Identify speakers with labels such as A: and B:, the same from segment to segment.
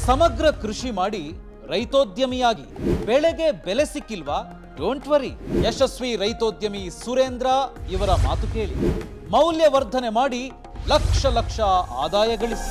A: ಸಮಗ್ರ ಕೃಷಿ ಮಾಡಿ ರೈತೋದ್ಯಮಿಯಾಗಿ ಬೆಳೆಗೆ ಬೆಲೆ ಸಿಕ್ಕಿಲ್ವಾ ಡೋಂಟ್ ವರಿ ಯಶಸ್ವಿ ರೈತೋದ್ಯಮಿ ಸುರೇಂದ್ರ ಇವರ ಮಾತು ಕೇಳಿ ಮೌಲ್ಯವರ್ಧನೆ ಮಾಡಿ ಲಕ್ಷ ಲಕ್ಷ ಆದಾಯ ಗಳಿಸಿ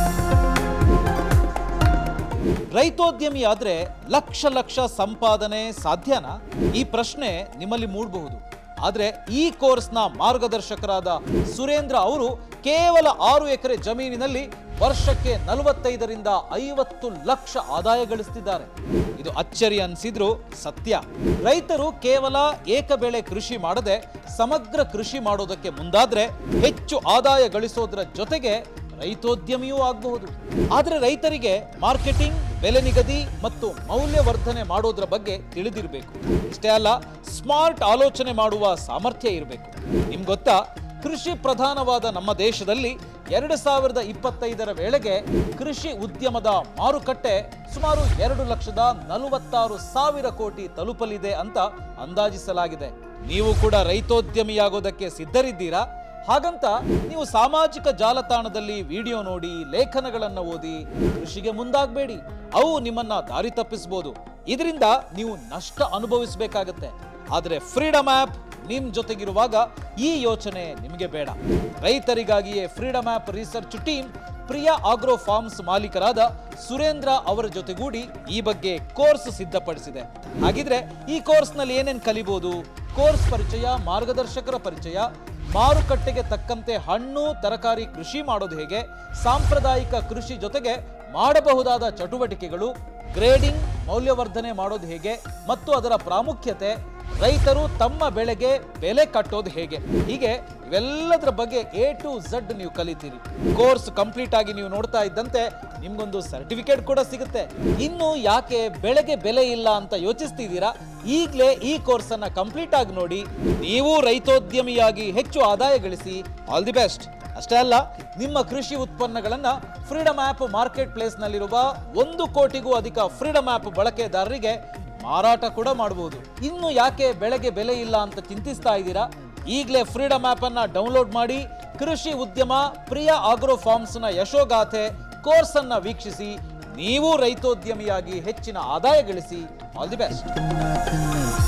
A: ರೈತೋದ್ಯಮಿ ಆದ್ರೆ ಲಕ್ಷ ಲಕ್ಷ ಸಂಪಾದನೆ ಸಾಧ್ಯನಾ ಈ ಪ್ರಶ್ನೆ ನಿಮ್ಮಲ್ಲಿ ಮೂಡಬಹುದು ಆದ್ರೆ ಈ ಕೋರ್ಸ್ನ ಮಾರ್ಗದರ್ಶಕರಾದ ಸುರೇಂದ್ರ ಅವರು ಕೇವಲ ಆರು ಎಕರೆ ಜಮೀನಿನಲ್ಲಿ ವರ್ಷಕ್ಕೆ ನಲವತ್ತೈದರಿಂದ ಐವತ್ತು ಲಕ್ಷ ಆದಾಯ ಗಳಿಸ್ತಿದ್ದಾರೆ ಇದು ಅಚ್ಚರಿ ಅನ್ಸಿದ್ರು ಸತ್ಯ ರೈತರು ಕೇವಲ ಏಕಬೆಳೆ ಕೃಷಿ ಮಾಡದೆ ಸಮಗ್ರ ಕೃಷಿ ಮಾಡೋದಕ್ಕೆ ಮುಂದಾದ್ರೆ ಹೆಚ್ಚು ಆದಾಯ ಗಳಿಸೋದ್ರ ಜೊತೆಗೆ ರೈತೋದ್ಯಮಿಯೂ ಆಗಬಹುದು ಆದರೆ ರೈತರಿಗೆ ಮಾರ್ಕೆಟಿಂಗ್ ಬೆಲೆ ನಿಗದಿ ಮತ್ತು ಮೌಲ್ಯವರ್ಧನೆ ಮಾಡೋದ್ರ ಬಗ್ಗೆ ತಿಳಿದಿರಬೇಕು ಇಷ್ಟೇ ಅಲ್ಲ ಸ್ಮಾರ್ಟ್ ಆಲೋಚನೆ ಮಾಡುವ ಸಾಮರ್ಥ್ಯ ಇರಬೇಕು ನಿಮ್ಗೆ ಗೊತ್ತಾ ಕೃಷಿ ಪ್ರಧಾನವಾದ ನಮ್ಮ ದೇಶದಲ್ಲಿ ಎರಡು ಸಾವಿರದ ಇಪ್ಪತ್ತೈದರ ವೇಳೆಗೆ ಕೃಷಿ ಉದ್ಯಮದ ಮಾರುಕಟ್ಟೆ ಸುಮಾರು ಎರಡು ಲಕ್ಷದ ನಲವತ್ತಾರು ಸಾವಿರ ಕೋಟಿ ತಲುಪಲಿದೆ ಅಂತ ಅಂದಾಜಿಸಲಾಗಿದೆ ನೀವು ಕೂಡ ರೈತೋದ್ಯಮಿಯಾಗೋದಕ್ಕೆ ಸಿದ್ಧರಿದ್ದೀರಾ ಹಾಗಂತ ನೀವು ಸಾಮಾಜಿಕ ಜಾಲತಾಣದಲ್ಲಿ ವಿಡಿಯೋ ನೋಡಿ ಲೇಖನಗಳನ್ನು ಓದಿ ಕೃಷಿಗೆ ಮುಂದಾಗಬೇಡಿ ಅವು ನಿಮ್ಮನ್ನ ದಾರಿ ತಪ್ಪಿಸಬಹುದು ಇದರಿಂದ ನೀವು ನಷ್ಟ ಅನುಭವಿಸಬೇಕಾಗತ್ತೆ ಆದರೆ ಫ್ರೀಡಮ್ ಆ್ಯಪ್ ನಿಮ್ ಜೊತೆಗಿರುವಾಗ ಈ ಯೋಚನೆ ನಿಮಗೆ ಬೇಡ ರೈತರಿಗಾಗಿಯೇ freedom app research team Priya agro farms ಮಾಲೀಕರಾದ ಸುರೇಂದ್ರ ಅವರ ಜೊತೆಗೂಡಿ ಈ ಬಗ್ಗೆ ಕೋರ್ಸ್ ಸಿದ್ಧಪಡಿಸಿದೆ ಹಾಗಿದ್ರೆ ಈ ಕೋರ್ಸ್ನಲ್ಲಿ ಏನೇನು ಕಲಿಬಹುದು ಕೋರ್ಸ್ ಪರಿಚಯ ಮಾರ್ಗದರ್ಶಕರ ಪರಿಚಯ ಮಾರುಕಟ್ಟೆಗೆ ತಕ್ಕಂತೆ ಹಣ್ಣು ತರಕಾರಿ ಕೃಷಿ ಮಾಡೋದು ಹೇಗೆ ಸಾಂಪ್ರದಾಯಿಕ ಕೃಷಿ ಜೊತೆಗೆ ಮಾಡಬಹುದಾದ ಚಟುವಟಿಕೆಗಳು ಗ್ರೇಡಿಂಗ್ ಮೌಲ್ಯವರ್ಧನೆ ಮಾಡೋದು ಹೇಗೆ ಮತ್ತು ಅದರ ಪ್ರಾಮುಖ್ಯತೆ ರೈತರು ತಮ್ಮ ಬೆಳೆಗೆ ಬೆಲೆ ಕಟ್ಟೋದು ಹೇಗೆ ಹೀಗೆ ಇವೆಲ್ಲದರ ಬಗ್ಗೆ ಎ ಟು ಝಡ್ ನೀವು ಕಲಿತೀರಿ ಕೋರ್ಸ್ ಕಂಪ್ಲೀಟ್ ಆಗಿ ನೀವು ನೋಡ್ತಾ ಇದ್ದಂತೆ ನಿಮ್ಗೊಂದು ಸರ್ಟಿಫಿಕೇಟ್ ಕೂಡ ಸಿಗುತ್ತೆ ಇನ್ನು ಯಾಕೆ ಬೆಳೆಗೆ ಬೆಲೆ ಇಲ್ಲ ಅಂತ ಯೋಚಿಸ್ತಿದ್ದೀರಾ ಈಗಲೇ ಈ ಕೋರ್ಸ್ ಅನ್ನ ಕಂಪ್ಲೀಟ್ ಆಗಿ ನೋಡಿ ನೀವು ರೈತೋದ್ಯಮಿಯಾಗಿ ಹೆಚ್ಚು ಆದಾಯ ಗಳಿಸಿ ಆಲ್ ದಿ ಬೆಸ್ಟ್ ಅಷ್ಟೇ ಅಲ್ಲ ನಿಮ್ಮ ಕೃಷಿ ಉತ್ಪನ್ನಗಳನ್ನ ಫ್ರೀಡಮ್ ಆ್ಯಪ್ ಮಾರ್ಕೆಟ್ ಪ್ಲೇಸ್ನಲ್ಲಿರುವ ಒಂದು ಕೋಟಿಗೂ ಅಧಿಕ ಫ್ರೀಡಮ್ ಆ್ಯಪ್ ಬಳಕೆದಾರರಿಗೆ ಮಾರಾಟ ಕೂಡ ಮಾಡಬಹುದು ಇನ್ನು ಯಾಕೆ ಬೆಳೆಗೆ ಬೆಲೆ ಇಲ್ಲ ಅಂತ ಚಿಂತಿಸ್ತಾ ಇದ್ದೀರಾ ಈಗಲೇ ಫ್ರೀಡಮ್ ಆ್ಯಪ್ ಅನ್ನ ಡೌನ್ಲೋಡ್ ಮಾಡಿ ಕೃಷಿ ಉದ್ಯಮ ಪ್ರಿಯ ಆಗ್ರೋ ಫಾರ್ಮ್ಸ್ನ ಯಶೋಗಾಥೆ ಕೋರ್ಸ್ ಅನ್ನ ವೀಕ್ಷಿಸಿ ನೀವು ರೈತೋದ್ಯಮಿಯಾಗಿ ಹೆಚ್ಚಿನ ಆದಾಯ ಗಳಿಸಿ ಆಲ್ ದಿ ಬೆಸ್ಟ್